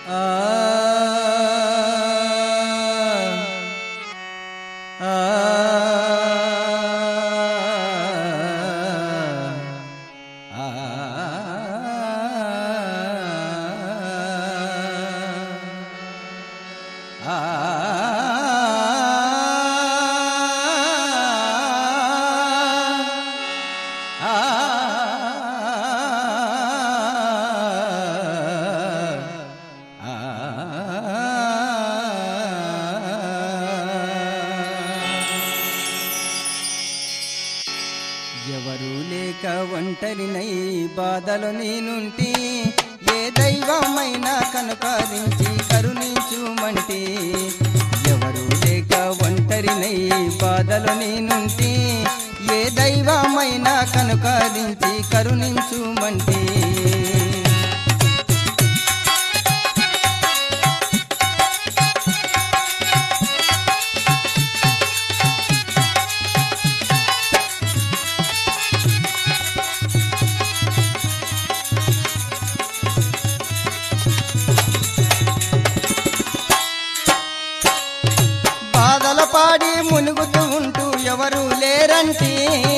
ఆ ఆ ఎవరు లేక ఒంటరినై బాధలు నేనుంటి ఏ దైవమైనా కనుకరించి కరుణించుమంటే ఎవరు లేక ఒంటరినై బాధలు నేనుంటి ఏ దైవమైనా కనుకరించి కరుణించుమంటే బాధల పాడి మునుగుతూ ఉంటూ ఎవరు లేరంటే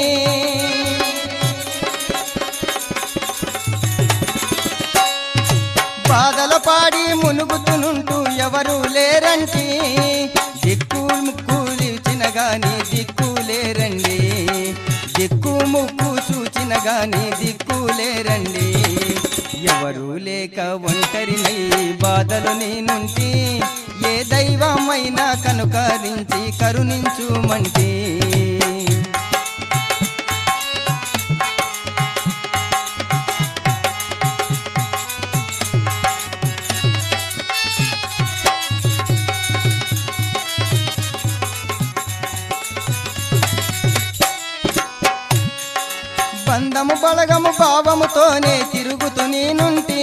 బాధల పాడి మునుగుతునుంటూ ఎవరు లేరంటే దిక్కు ముక్కు లిచిన గాని దిక్కు లేరండి దిక్కు ముక్కు చూచిన గాని దిక్కు లేరండి ఎవరు లేక ఒంటరినై బాధలు నేనుంటి ఏ దైవమైనా కనుకరించి కరుణించుమంటే బంధము బలగము భావముతోనే తిరుగుతూ నేనుంటి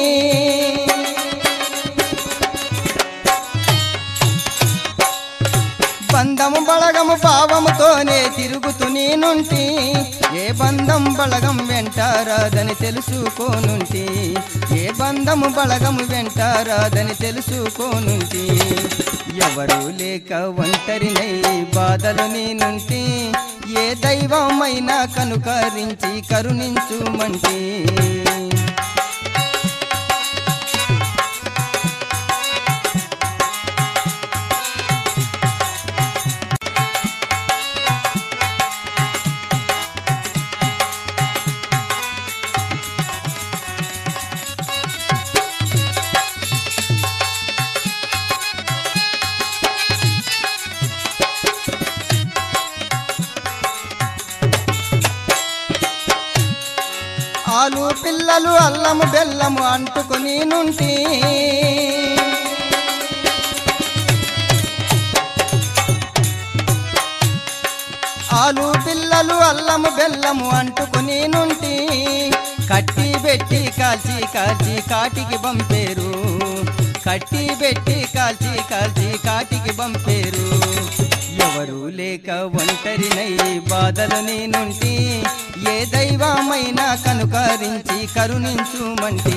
బంధము బలగము భావముతోనే తిరుగుతూ నేనుంటి ఏ బంధం బలగం వెంటారాదని తెలుసుకోనుంటి ఏ బంధము బలగము వెంటారాదని తెలుసుకోనుంటి ఎవరు లేక ఒంటరినై బాధలు నేనుంటి ఏ దైవమైనా కనుకరించి కరుణించుమంటే ఆలు పిల్లలు అల్లము బెల్లము అంటుకుని నుంటి ఆలు పిల్లలు అల్లము బెల్లము అంటుకుని నుంటి కట్టి పెట్టి కాల్చి కాల్చి కాటికి పంపేరు కట్టి పెట్టి కాల్చి కాల్చి కాటికి పంపేరు ఎవరు లేక ఒంటరినై బాధలు నేనుంటి ఏ దైవమైనా కనుకరించి కరుణించుమంటే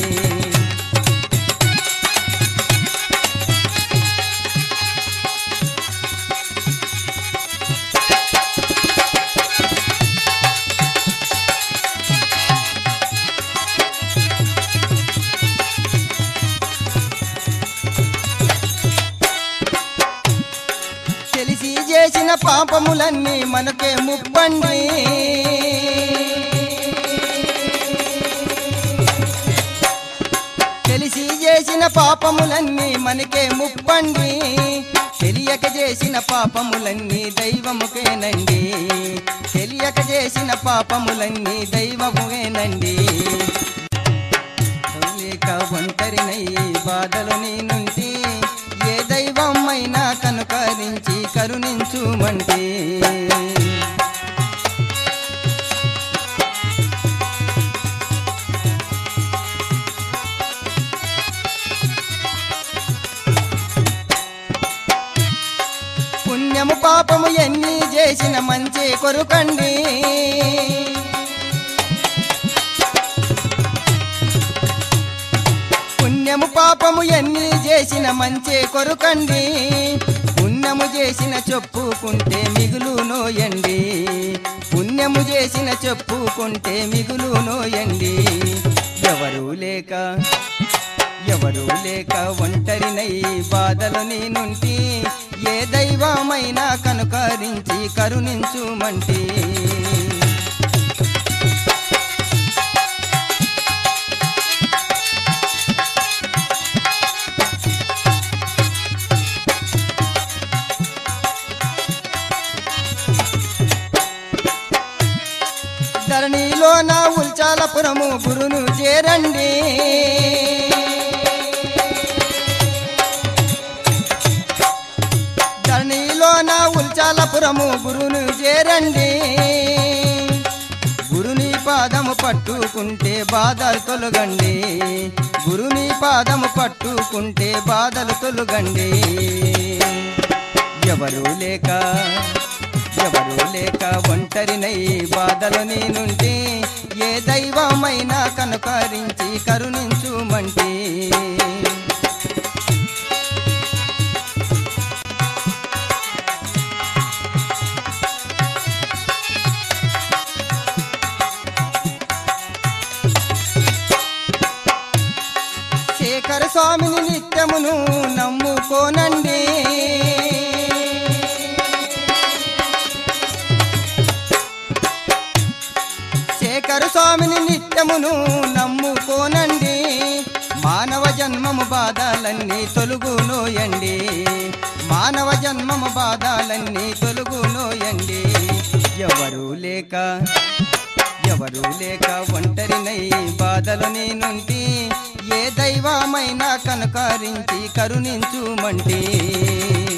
తెలిసి చేసిన పాపములన్నీ మనకే ముప్పండి తెలిసి చేసిన పాపములన్నీ మనకే ముప్పండి తెలియక చేసిన పాపములన్నీ దైవముకేనండి తెలియక చేసిన పాపములన్నీ దైవముకేనండి లేక ఒంటరినై బాధలు నేనుంటి ఏ దైవమైనా కనుకరించి కరుణించుమంటే పుణ్యము పాపము ఎన్ని చేసిన మంచి కొరుకండి పుణ్యము పాపము ఎన్ని చేసిన మంచే కొరుకండి పుణ్యము చేసిన చెప్పుకుంటే మిగులు నోయండి పుణ్యము చేసిన చెప్పుకుంటే మిగులు నోయండి ఎవరు లేక ఎవరు లేక ఒంటరినై బాధలు నేనుంటి ఏ దైవమైనా కనుకరించి కరుణించుమంటి ధరణిలో నా ఉల్చాలపురము గురును చేరండి ధరణిలో నా ఉల్చాలపురము గురును చేరండి గురుని పాదము పట్టుకుంటే బాధలు తొలగండి గురుని పాదము పట్టుకుంటే బాధలు తొలగండి ఎవరు లేక ఎవరు లేక ఒంటరినై బాధలు నేనుంటే ఏ దైవమైనా కనుకరించి కరుణించుమంటే శేఖర స్వామిని నిత్యమును నమ్ముకోనండి శేఖర స్వామిని నిత్యమును నమ్ముకోనండి మానవ జన్మము బాధలన్నీ తొలుగునోయండి మానవ జన్మము బాధలన్నీ తొలుగునోయండి ఎవరు లేక ఎవరు లేక ఒంటరినై బాధలు నేనుంటి ఏ దైవమైనా కనుకరించి కరుణించుమంటే